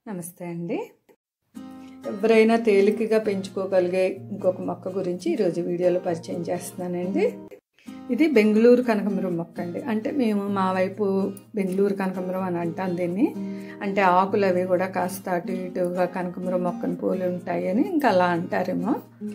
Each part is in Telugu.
నమస్తే అండి ఎవరైనా తేలికగా పెంచుకోగలిగే ఇంకొక మొక్క గురించి ఈరోజు వీడియోలో పరిచయం చేస్తున్నానండి ఇది బెంగళూరు కనకమరం మొక్క అండి అంటే మేము మా వైపు బెంగళూరు కనకమరం అని అంటాం దీన్ని అంటే ఆకులు అవి కూడా కాస్త అటు ఇటుగా కనకమరం మొక్కను పోలి ఉంటాయని ఇంకా అలా అంటారేమో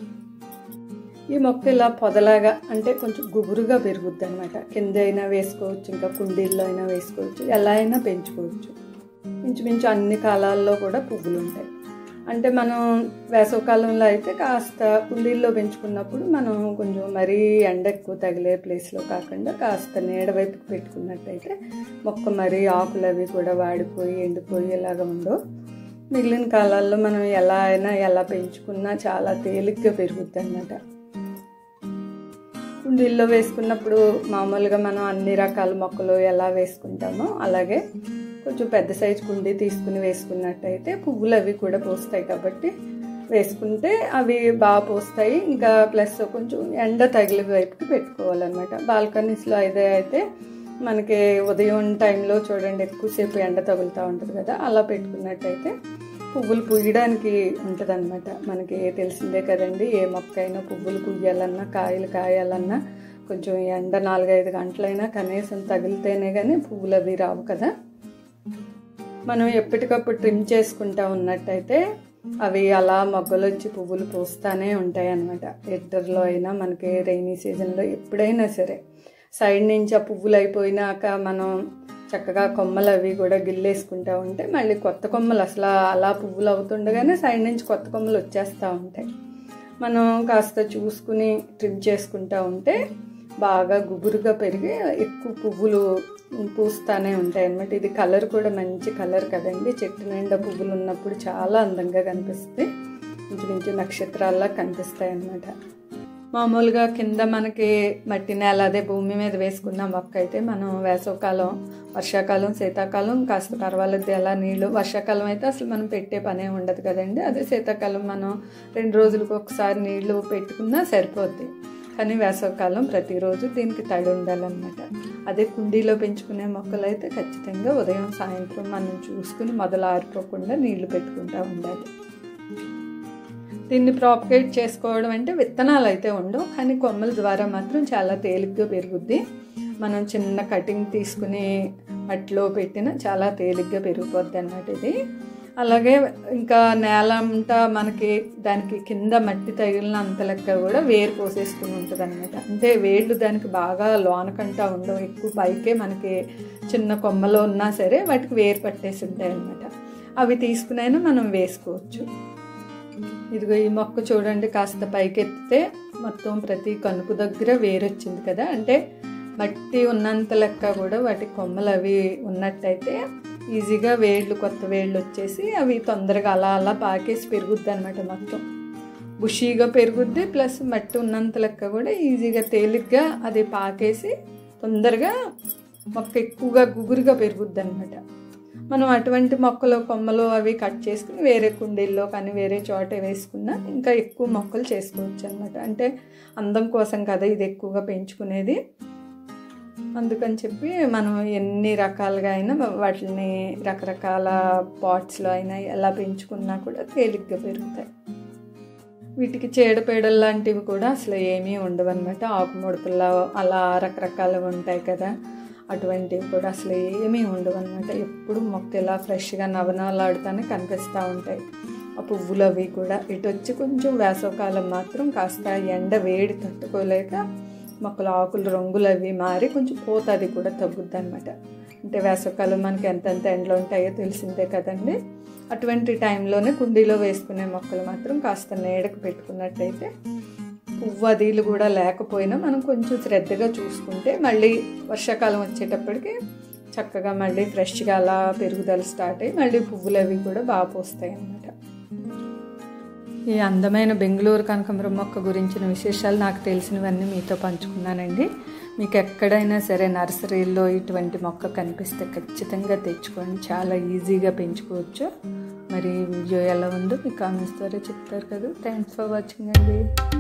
ఈ మొక్క ఇలా పొదలాగా అంటే కొంచెం గుబురుగా పెరుగుద్ది అనమాట కింద అయినా వేసుకోవచ్చు ఇంకా కుండీల్లో అయినా వేసుకోవచ్చు ఎలా అయినా పెంచుకోవచ్చు ఇంచుమించు అన్ని కాలాల్లో కూడా పువ్వులు ఉంటాయి అంటే మనం వేసవకాలంలో అయితే కాస్త కుండీల్లో పెంచుకున్నప్పుడు మనం కొంచెం మరీ ఎండ ఎక్కువ తగిలే ప్లేస్లో కాకుండా కాస్త నీడ వైపుకి పెట్టుకున్నట్టయితే మొక్క మరీ ఆకులు అవి కూడా వాడిపోయి ఎండిపోయి ఇలాగ ఉండవు మిగిలిన కాలాల్లో మనం ఎలా అయినా ఎలా పెంచుకున్నా చాలా తేలిగ్గా పెరుగుద్ది అనమాట కుండీల్లో వేసుకున్నప్పుడు మామూలుగా మనం అన్ని రకాల మొక్కలు ఎలా వేసుకుంటామో అలాగే కొంచెం పెద్ద సైజు కుండీ తీసుకుని వేసుకున్నట్టయితే పువ్వులు అవి కూడా పోస్తాయి కాబట్టి వేసుకుంటే అవి బాగా పోస్తాయి ఇంకా ప్లస్ కొంచెం ఎండ తగిలి వైపుకి పెట్టుకోవాలన్నమాట బాల్కనీస్లో అయితే అయితే మనకి ఉదయం టైంలో చూడండి ఎక్కువసేపు ఎండ తగులుతూ ఉంటుంది కదా అలా పెట్టుకున్నట్టయితే పువ్వులు పూయడానికి ఉంటుంది అనమాట మనకి తెలిసిందే కదండి ఏ మొక్క అయినా పువ్వులు పూయాలన్నా కాయలు కాయాలన్నా కొంచెం ఎండ నాలుగైదు గంటలైనా కనీసం తగిలితేనే కానీ పువ్వులు అవి రావు కదా మనం ఎప్పటికప్పుడు ట్రిమ్ చేసుకుంటా ఉన్నట్టయితే అవి అలా మొగ్గలు వచ్చి పువ్వులు పూస్తానే ఉంటాయి అన్నమాట వింటర్లో అయినా మనకి రైనీ సీజన్లో ఎప్పుడైనా సరే సైడ్ నుంచి ఆ పువ్వులు అయిపోయినాక మనం చక్కగా కొమ్మలు అవి కూడా గిల్లేసుకుంటూ ఉంటే మళ్ళీ కొత్త కొమ్మలు అసలు అలా పువ్వులు అవుతుండగానే సైడ్ నుంచి కొత్త కొమ్మలు వచ్చేస్తూ ఉంటాయి మనం కాస్త చూసుకుని ట్రిమ్ చేసుకుంటూ ఉంటే బాగా గుబురుగా పెరిగి ఎక్కువ పువ్వులు పూస్తానే ఉంటాయి అన్నమాట ఇది కలర్ కూడా మంచి కలర్ కదండి చెట్టు నిండా పువ్వులు ఉన్నప్పుడు చాలా అందంగా కనిపిస్తాయి ఇంచుమించు నక్షత్రాల్లా కనిపిస్తాయి అన్నమాట మామూలుగా కింద మనకి మట్టి నేల అదే భూమి మీద వేసుకున్న మొక్క అయితే మనం వేసవకాలం వర్షాకాలం శీతాకాలం కాస్త పర్వాలేదు ఎలా నీళ్ళు వర్షాకాలం అయితే అసలు మనం పెట్టే పనే ఉండదు కదండి అదే శీతాకాలం మనం రెండు రోజులకు ఒకసారి నీళ్లు పెట్టుకున్నా సరిపోద్ది కానీ వేసవకాలం ప్రతిరోజు దీనికి తడి ఉండాలన్నమాట అదే కుండీలో పెంచుకునే మొక్కలు అయితే ఖచ్చితంగా ఉదయం సాయంత్రం మనం చూసుకుని మొదలు ఆరిపోకుండా నీళ్లు పెట్టుకుంటూ ఉండాలి దీన్ని ప్రాపగేట్ చేసుకోవడం అంటే విత్తనాలు అయితే ఉండవు కానీ కొమ్మల ద్వారా మాత్రం చాలా తేలిగ్గా పెరుగుద్ది మనం చిన్న కటింగ్ తీసుకుని మట్టిలో పెట్టిన చాలా తేలిగ్గా పెరిగిపోద్ది అన్నమాట ఇది అలాగే ఇంకా నేల అంతా మనకి దానికి కింద మట్టి తగిలిన అంత లెక్క కూడా వేరు పోసేసుకుని ఉంటుంది అనమాట అంటే వేళ్ళు దానికి బాగా లోనకంటా ఉండవు ఎక్కువ పైకే మనకి చిన్న కొమ్మలో ఉన్నా సరే వాటికి వేరు పట్టేసి ఉంటాయి అనమాట అవి తీసుకునైనా మనం వేసుకోవచ్చు ఇదిగో ఈ మొక్క చూడండి కాస్త పైకెత్తితే మొత్తం ప్రతి కనుపు దగ్గర వేరొచ్చింది కదా అంటే మట్టి ఉన్నంత లెక్క కూడా వాటి కొమ్మలు అవి ఉన్నట్టయితే ఈజీగా వేళ్ళు కొత్త వేళ్ళు వచ్చేసి అవి తొందరగా అలా అలా పాకేసి పెరుగుద్ది అనమాట మొత్తం బుషీగా పెరుగుద్ది ప్లస్ మట్టి ఉన్నంత లెక్క కూడా ఈజీగా తేలిగ్గా అది పాకేసి తొందరగా మొక్క ఎక్కువగా గుగురుగా పెరుగుద్ది అనమాట మనం అటువంటి మొక్కలు కొమ్మలు అవి కట్ చేసుకుని వేరే కుండీల్లో కానీ వేరే చోట వేసుకున్నా ఇంకా ఎక్కువ మొక్కలు చేసుకోవచ్చు అనమాట అంటే అందం కోసం కదా ఇది ఎక్కువగా పెంచుకునేది అందుకని చెప్పి మనం ఎన్ని రకాలుగా అయినా వాటిని రకరకాల పాట్స్లో అయినా ఎలా పెంచుకున్నా కూడా తేలిగ్గా పెరుగుతాయి వీటికి చీడపీడలు లాంటివి కూడా అసలు ఏమీ ఉండవు అనమాట ఆకుముడతల్లో అలా రకరకాలుగా ఉంటాయి కదా అటువంటివి కూడా అసలు ఏమీ ఉండవు అనమాట ఎప్పుడు మొక్క ఇలా ఫ్రెష్గా నవనలాడుతూనే కనిపిస్తూ ఉంటాయి ఆ పువ్వులు అవి కూడా ఇటు వచ్చి కొంచెం వేసవకాలం మాత్రం కాస్త ఎండ వేడి తట్టుకోలేక మొక్కల ఆకులు రంగులు అవి మారి కొంచెం పూత అది కూడా తగ్గుద్ది అనమాట అంటే వేసవకాలం మనకి ఎంతెంత ఎండలు ఉంటాయో తెలిసిందే కదండి అటువంటి టైంలోనే కుండీలో వేసుకునే మొక్కలు మాత్రం కాస్త నీడకు పెట్టుకున్నట్టయితే పువ్వు అదీలు కూడా లేకపోయినా మనం కొంచెం శ్రద్ధగా చూసుకుంటే మళ్ళీ వర్షాకాలం వచ్చేటప్పటికి చక్కగా మళ్ళీ ఫ్రెష్గా అలా పెరుగుదల స్టార్ట్ అయ్యి మళ్ళీ పువ్వులు అవి కూడా బాగా పోస్తాయి అన్నమాట ఈ అందమైన బెంగళూరు కనకాంబరం మొక్క గురించిన విశేషాలు నాకు తెలిసినవన్నీ మీతో పంచుకున్నానండి మీకు ఎక్కడైనా సరే నర్సరీల్లో ఇటువంటి మొక్క కనిపిస్తే ఖచ్చితంగా తెచ్చుకోండి చాలా ఈజీగా పెంచుకోవచ్చు మరి వీడియో ఎలా ఉందో మీ కామెంట్స్ ద్వారా చెప్తారు కదా థ్యాంక్స్ ఫర్ వాచింగ్ అండి